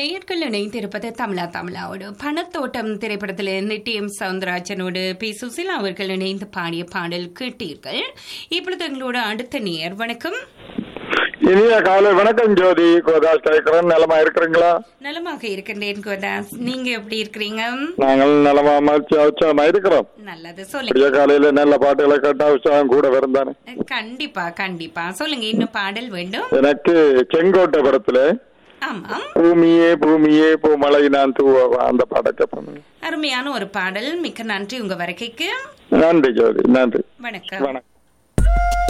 நேயர்கள் இணைந்திருப்பது தமிழா தமிழாவோடு பணத்தோட்டம் திரைப்படத்திலிருந்து டி எம் சவுந்தரராஜனோடு பி சுசிலா அவர்கள் இணைந்து பாடிய பாடல் கேட்டீர்கள் இப்பொழுது எங்களோட அடுத்த நேயர் வணக்கம் இனிய காலை வணக்கம் ஜோதி கோதாஸ் கேட்கிறேன் நலமா இருக்கிறீங்களா நலமாக இருக்கின்றேன் கோதாஸ் நீங்க எப்படி இருக்கிறீங்க நாங்கள் நலமா மகிழ்ச்சி உற்சாகமா இருக்கிறோம் நல்லது விடிய சொல்லுங்க காலையில நல்ல பாட்டுகளை கேட்டா உற்சாகம் கூட வருந்தானே கண்டிப்பா கண்டிப்பா சொல்லுங்க இன்னும் பாடல் வேண்டும் எனக்கு செங்கோட்டை படத்துல ஆமாம் பூமியே பூமியே பூமலை நான் தூவவா அந்த பாடத்தை பண்ணுங்க அருமையான ஒரு பாடல் மிக்க நன்றி உங்க வருகைக்கு நன்றி ஜோதி நன்றி வணக்கம் வணக்கம்